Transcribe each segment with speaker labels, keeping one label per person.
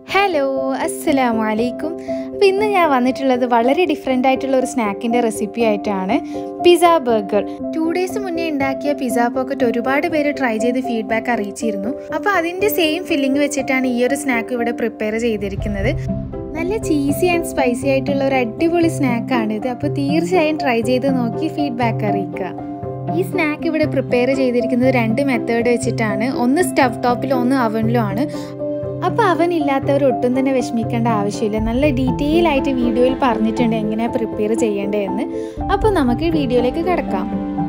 Speaker 1: hello അസ്സലാമു അലൈക്കും അപ്പോൾ ഇന്ന് ഞാൻ വന്നിട്ടുള്ളത് വളരെ ഡിഫറെൻ്റ് ആയിട്ടുള്ള ഒരു സ്നാക്കിൻ്റെ റെസിപ്പി ആയിട്ടാണ് പിസ്സ ബർഗർ ടു ഡേയ്സ് മുന്നേ ഉണ്ടാക്കിയ പിസ്സ പോക്കറ്റ് ഒരുപാട് പേര് ട്രൈ ചെയ്ത് ഫീഡ്ബാക്ക് അറിയിച്ചിരുന്നു അപ്പോൾ അതിൻ്റെ സെയിം ഫില്ലിംഗ് വെച്ചിട്ടാണ് ഈ ഒരു സ്നാക്ക് ഇവിടെ പ്രിപ്പയർ ചെയ്തിരിക്കുന്നത് നല്ല ചീസി ആൻഡ് സ്പൈസി ആയിട്ടുള്ള ഒരു അടിപൊളി സ്നാക്കാണിത് അപ്പോൾ തീർച്ചയായും ട്രൈ ചെയ്ത് നോക്കി ഫീഡ്ബാക്ക് അറിയിക്കുക ഈ സ്നാക്ക് ഇവിടെ പ്രിപ്പയർ ചെയ്തിരിക്കുന്നത് രണ്ട് മെത്തേഡ് വെച്ചിട്ടാണ് ഒന്ന് സ്റ്റവ് ടോപ്പിലും ഒന്ന് അവനിലും ആണ് അപ്പോൾ അവൻ ഇല്ലാത്തവർ ഒട്ടും തന്നെ വിഷമിക്കേണ്ട ആവശ്യമില്ല നല്ല ഡീറ്റെയിൽ ആയിട്ട് വീഡിയോയിൽ പറഞ്ഞിട്ടുണ്ട് എങ്ങനെയാണ് പ്രിപ്പയർ ചെയ്യേണ്ടതെന്ന് അപ്പോൾ നമുക്ക് വീഡിയോയിലേക്ക് കിടക്കാം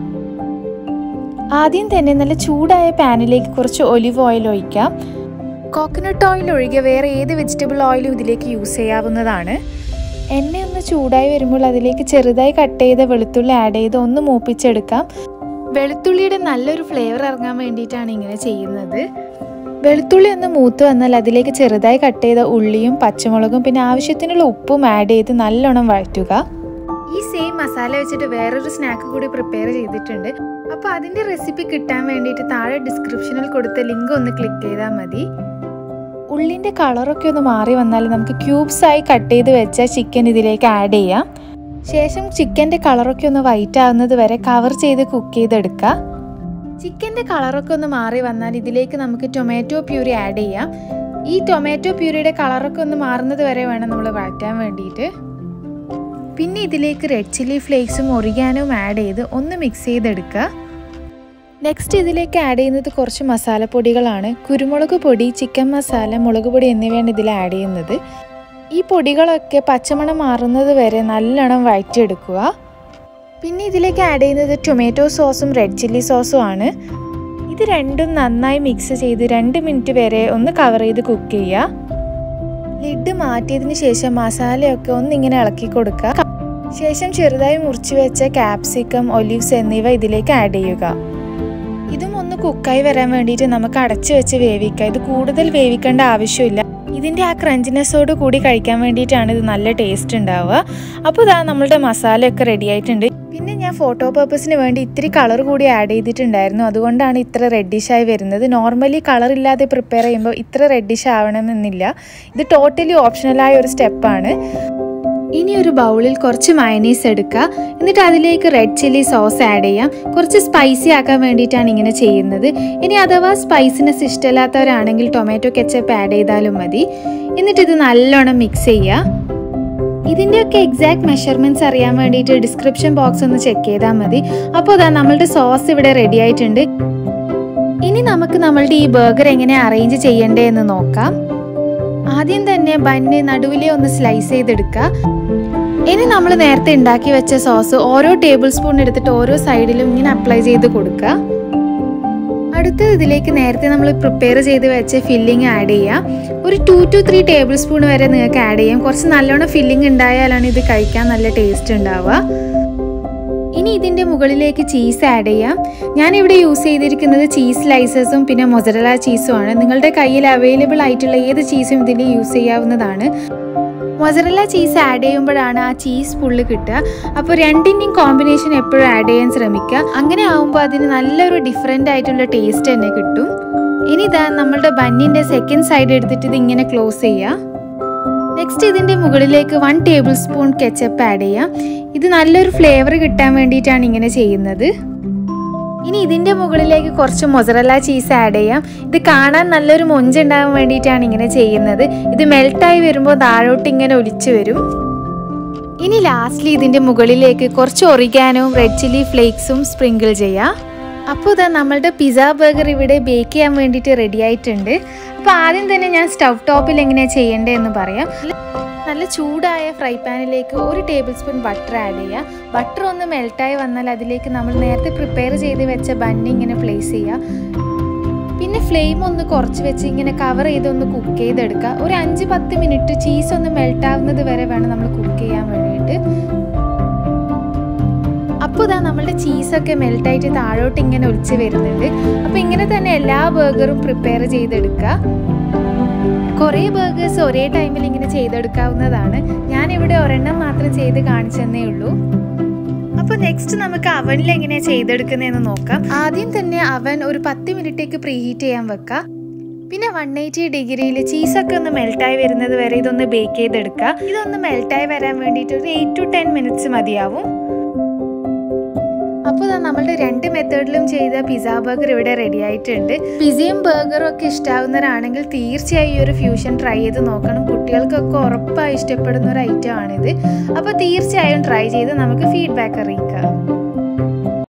Speaker 1: ആദ്യം തന്നെ നല്ല ചൂടായ പാനിലേക്ക് കുറച്ച് ഒലിവ് ഓയിൽ ഒഴിക്കാം കോക്കനട്ട് ഓയിൽ ഒഴികെ വേറെ ഏത് വെജിറ്റബിൾ ഓയിലും ഇതിലേക്ക് യൂസ് ചെയ്യാവുന്നതാണ് എണ്ണ ഒന്ന് ചൂടായി വരുമ്പോൾ അതിലേക്ക് ചെറുതായി കട്ട് ചെയ്ത വെളുത്തുള്ളി ആഡ് ചെയ്ത് ഒന്ന് മൂപ്പിച്ചെടുക്കാം വെളുത്തുള്ളിയുടെ നല്ലൊരു ഫ്ലേവർ ഇറങ്ങാൻ വേണ്ടിയിട്ടാണ് ഇങ്ങനെ ചെയ്യുന്നത് വെളുത്തുള്ളി ഒന്ന് മൂത്ത് വന്നാൽ അതിലേക്ക് ചെറുതായി കട്ട് ചെയ്ത ഉള്ളിയും പച്ചമുളകും പിന്നെ ആവശ്യത്തിനുള്ള ഉപ്പും ആഡ് ചെയ്ത് നല്ലോണം വഴറ്റുക ഈ സെയിം മസാല വെച്ചിട്ട് വേറൊരു സ്നാക്ക് കൂടി പ്രിപ്പയർ ചെയ്തിട്ടുണ്ട് അപ്പോൾ അതിൻ്റെ റെസിപ്പി കിട്ടാൻ വേണ്ടിയിട്ട് താഴെ ഡിസ്ക്രിപ്ഷനിൽ കൊടുത്ത ലിങ്ക് ഒന്ന് ക്ലിക്ക് ചെയ്താൽ മതി ഉള്ളിൻ്റെ കളറൊക്കെ ഒന്ന് മാറി വന്നാൽ നമുക്ക് ക്യൂബ്സ് ആയി കട്ട് ചെയ്ത് വെച്ച ചിക്കൻ ഇതിലേക്ക് ആഡ് ചെയ്യാം ശേഷം ചിക്കൻ്റെ കളറൊക്കെ ഒന്ന് വൈറ്റ് ആവുന്നത് വരെ കവർ ചെയ്ത് കുക്ക് ചെയ്തെടുക്കുക ചിക്കൻ്റെ കളറൊക്കെ ഒന്ന് മാറി വന്നാൽ ഇതിലേക്ക് നമുക്ക് ടൊമാറ്റോ പ്യൂരി ആഡ് ചെയ്യാം ഈ ടൊമാറ്റോ പ്യൂരിയുടെ കളറൊക്കെ ഒന്ന് മാറുന്നത് വരെ വേണം നമ്മൾ വഴറ്റാൻ വേണ്ടിയിട്ട് പിന്നെ ഇതിലേക്ക് റെഡ് ചില്ലി ഫ്ലേക്സും ഒറിഗാനവും ആഡ് ചെയ്ത് ഒന്ന് മിക്സ് ചെയ്തെടുക്കുക നെക്സ്റ്റ് ഇതിലേക്ക് ആഡ് ചെയ്യുന്നത് കുറച്ച് മസാലപ്പൊടികളാണ് കുരുമുളക് പൊടി ചിക്കൻ മസാല മുളക് പൊടി എന്നിവയാണ് ഇതിൽ ആഡ് ചെയ്യുന്നത് ഈ പൊടികളൊക്കെ പച്ചമണം മാറുന്നത് വരെ നല്ലോണം വഴറ്റിയെടുക്കുക പിന്നെ ഇതിലേക്ക് ആഡ് ചെയ്യുന്നത് ടൊമാറ്റോ സോസും റെഡ് ചില്ലി സോസും ആണ് ഇത് രണ്ടും നന്നായി മിക്സ് ചെയ്ത് രണ്ട് മിനിറ്റ് വരെ ഒന്ന് കവർ ചെയ്ത് കുക്ക് ചെയ്യുക ലിഡ് മാറ്റിയതിന് ശേഷം മസാലയൊക്കെ ഒന്നിങ്ങനെ ഇളക്കി കൊടുക്കുക ശേഷം ചെറുതായി മുറിച്ച് വെച്ച ക്യാപ്സിക്കം ഒലിവ്സ് എന്നിവ ഇതിലേക്ക് ആഡ് ചെയ്യുക ഇതും ഒന്ന് കുക്കായി വരാൻ വേണ്ടിയിട്ട് നമുക്ക് അടച്ചു വെച്ച് വേവിക്കാം ഇത് കൂടുതൽ വേവിക്കേണ്ട ആവശ്യമില്ല ഇതിൻ്റെ ആ ക്രഞ്ചിനെസ്സോട് കൂടി കഴിക്കാൻ വേണ്ടിയിട്ടാണ് ഇത് നല്ല ടേസ്റ്റ് ഉണ്ടാവുക അപ്പോൾ ഇതാ നമ്മളുടെ മസാലയൊക്കെ റെഡി ആയിട്ടുണ്ട് പിന്നെ ഞാൻ ഫോട്ടോ പർപ്പസിന് വേണ്ടി ഇത്തിരി കളർ കൂടി ആഡ് ചെയ്തിട്ടുണ്ടായിരുന്നു അതുകൊണ്ടാണ് ഇത്ര റെഡിഷായി വരുന്നത് നോർമലി കളർ ഇല്ലാതെ പ്രിപ്പയർ ചെയ്യുമ്പോൾ ഇത്ര റെഡിഷ് ആവണമെന്നില്ല ഇത് ടോട്ടലി ഓപ്ഷണലായ ഒരു സ്റ്റെപ്പാണ് ഇനി ഒരു ബൗളിൽ കുറച്ച് മയനീസ് എടുക്കുക എന്നിട്ട് അതിലേക്ക് റെഡ് ചില്ലി സോസ് ആഡ് ചെയ്യാം കുറച്ച് സ്പൈസി ആക്കാൻ വേണ്ടിയിട്ടാണ് ഇങ്ങനെ ചെയ്യുന്നത് ഇനി അഥവാ സ്പൈസിനെസ് ഇഷ്ടമില്ലാത്തവരാണെങ്കിൽ ടൊമാറ്റോ കെച്ചപ്പ് ആഡ് ചെയ്താലും മതി എന്നിട്ട് ഇത് നല്ലോണം മിക്സ് ചെയ്യുക ഇതിൻ്റെയൊക്കെ എക്സാക്ട് മെഷർമെൻറ്റ്സ് അറിയാൻ വേണ്ടിയിട്ട് ഡിസ്ക്രിപ്ഷൻ ബോക്സ് ഒന്ന് ചെക്ക് ചെയ്താൽ മതി അപ്പോൾ അതാ നമ്മളുടെ സോസ് ഇവിടെ റെഡി ആയിട്ടുണ്ട് ഇനി നമുക്ക് നമ്മളുടെ ഈ ബർഗർ എങ്ങനെ അറേഞ്ച് ചെയ്യണ്ടേ എന്ന് നോക്കാം ആദ്യം തന്നെ ബന്ന് നടുവിലെ ഒന്ന് സ്ലൈസ് ചെയ്തെടുക്കുക ഇനി നമ്മൾ നേരത്തെ ഉണ്ടാക്കി വെച്ച സോസ് ഓരോ ടേബിൾ സ്പൂൺ എടുത്തിട്ട് ഓരോ സൈഡിലും ഇങ്ങനെ അപ്ലൈ ചെയ്ത് കൊടുക്കുക അടുത്തത് ഇതിലേക്ക് നേരത്തെ നമ്മൾ പ്രിപ്പയർ ചെയ്ത് വെച്ച ഫില്ലിംഗ് ആഡ് ചെയ്യാം ഒരു two two three tablespoon വരെ നിങ്ങൾക്ക് ആഡ് ചെയ്യാം കുറച്ച് നല്ലോണം ഫില്ലിംഗ് ഉണ്ടായാലാണ് ഇത് കഴിക്കാൻ നല്ല ടേസ്റ്റ് ഉണ്ടാവുക ഇനി ഇതിൻ്റെ മുകളിലേക്ക് ചീസ് ആഡ് ചെയ്യാം ഞാനിവിടെ യൂസ് ചെയ്തിരിക്കുന്നത് ചീസ് സ്ലൈസസും പിന്നെ മൊസറല ചീസും ആണ് നിങ്ങളുടെ കയ്യിൽ അവൈലബിൾ ആയിട്ടുള്ള ഏത് ചീസും ഇതിൽ യൂസ് ചെയ്യാവുന്നതാണ് മൊസറല്ല ചീസ് ആഡ് ചെയ്യുമ്പോഴാണ് ആ ചീസ് ഫുള്ള് കിട്ടുക അപ്പോൾ രണ്ടിൻ്റെയും കോമ്പിനേഷൻ എപ്പോഴും ആഡ് ചെയ്യാൻ ശ്രമിക്കുക അങ്ങനെ ആവുമ്പോൾ അതിന് നല്ലൊരു ഡിഫറെൻ്റ് ആയിട്ടുള്ള ടേസ്റ്റ് തന്നെ കിട്ടും ഇനി ഇതാ നമ്മളുടെ ബന്നിൻ്റെ സെക്കൻഡ് സൈഡ് എടുത്തിട്ട് ഇത് ഇങ്ങനെ ക്ലോസ് ചെയ്യുക നെക്സ്റ്റ് ഇതിൻ്റെ മുകളിലേക്ക് one tablespoon ketchup add ചെയ്യാം ഇത് നല്ലൊരു ഫ്ലേവർ കിട്ടാൻ വേണ്ടിയിട്ടാണ് ഇങ്ങനെ ചെയ്യുന്നത് ഇനി ഇതിൻ്റെ മുകളിലേക്ക് കുറച്ച് മൊസറല്ല ചീസ് ആഡ് ചെയ്യാം ഇത് കാണാൻ നല്ലൊരു മൊഞ്ചുണ്ടാകാൻ വേണ്ടിയിട്ടാണ് ഇങ്ങനെ ചെയ്യുന്നത് ഇത് മെൽട്ടായി വരുമ്പോൾ താഴോട്ട് ഇങ്ങനെ ഒലിച്ചു വരും ഇനി ലാസ്റ്റ്ലി ഇതിൻ്റെ മുകളിലേക്ക് കുറച്ച് ഒറിഗാനവും റെഡ് ചില്ലി ഫ്ലേക്സും സ്പ്രിങ്കിൾ ചെയ്യാം അപ്പോൾ ഇതാ നമ്മളുടെ പിസ്സ ബർഗർ ഇവിടെ ബേക്ക് ചെയ്യാൻ വേണ്ടിയിട്ട് റെഡി ആയിട്ടുണ്ട് അപ്പോൾ ആദ്യം തന്നെ ഞാൻ സ്റ്റവ് ടോപ്പിൽ എങ്ങനെയാണ് ചെയ്യേണ്ടത് എന്ന് പറയാം നല്ല ചൂടായ ഫ്രൈ പാനിലേക്ക് ഒരു ടേബിൾ സ്പൂൺ ബട്ടർ ആഡ് ചെയ്യുക ബട്ടർ ഒന്ന് മെൽട്ടായി വന്നാൽ അതിലേക്ക് നമ്മൾ നേരത്തെ പ്രിപ്പയർ ചെയ്ത് വെച്ച ബണ്ണി ഇങ്ങനെ പ്ലേസ് ചെയ്യുക പിന്നെ ഫ്ലെയിം ഒന്ന് കുറച്ച് വെച്ച് ഇങ്ങനെ കവർ ചെയ്ത് ഒന്ന് കുക്ക് ചെയ്തെടുക്കുക ഒരു അഞ്ച് പത്ത് മിനിറ്റ് ചീസ് ഒന്ന് മെൽട്ടാവുന്നത് വരെ വേണം നമ്മൾ കുക്ക് ചെയ്യാൻ വേണ്ടിയിട്ട് അപ്പോൾ ഇതാ നമ്മളുടെ ചീസൊക്കെ മെൽട്ടായിട്ട് താഴോട്ട് ഇങ്ങനെ ഒലിച്ച് വരുന്നുണ്ട് അപ്പോൾ ഇങ്ങനെ തന്നെ എല്ലാ ബർഗറും പ്രിപ്പയർ ചെയ്തെടുക്കുക കുറേ ബർഗേഴ്സ് ഒരേ ടൈമിൽ ഇങ്ങനെ ചെയ്തെടുക്കാവുന്നതാണ് ഞാനിവിടെ ഒരെണ്ണം മാത്രം ചെയ്ത് കാണിച്ചെന്നേ ഉള്ളൂ അപ്പോൾ നെക്സ്റ്റ് നമുക്ക് അവനിൽ എങ്ങനെയാണ് ചെയ്തെടുക്കുന്നതെന്ന് നോക്കാം ആദ്യം തന്നെ അവൻ ഒരു പത്ത് മിനിറ്റേക്ക് പ്രീഹീറ്റ് ചെയ്യാൻ വെക്കാം പിന്നെ വൺ എയ്റ്റി ഡിഗ്രിയിൽ ചീസൊക്കെ ഒന്ന് മെൽട്ടായി വരുന്നത് വരെ ഇതൊന്ന് ബേക്ക് ചെയ്തെടുക്കുക ഇതൊന്ന് മെൽട്ടായി വരാൻ വേണ്ടിയിട്ട് ഒരു എയ്റ്റ് ടു ടെൻ മിനിറ്റ്സ് മതിയാവും അപ്പോൾ ഇതാ നമ്മളുടെ രണ്ട് മെത്തേഡിലും ചെയ്ത പിസ്സ ബർഗർ ഇവിടെ റെഡി ആയിട്ടുണ്ട് പിസയും ബർഗറും ഒക്കെ ഇഷ്ടാവുന്നവരാണെങ്കിൽ തീർച്ചയായും ഈ ഒരു ഫ്യൂഷൻ ട്രൈ ചെയ്ത് നോക്കണം കുട്ടികൾക്കൊക്കെ ഉറപ്പായി ഇഷ്ടപ്പെടുന്ന ഒരു ഐറ്റം ആണിത് അപ്പോൾ തീർച്ചയായും ട്രൈ ചെയ്ത് നമുക്ക് ഫീഡ്ബാക്ക് അറിയിക്കാം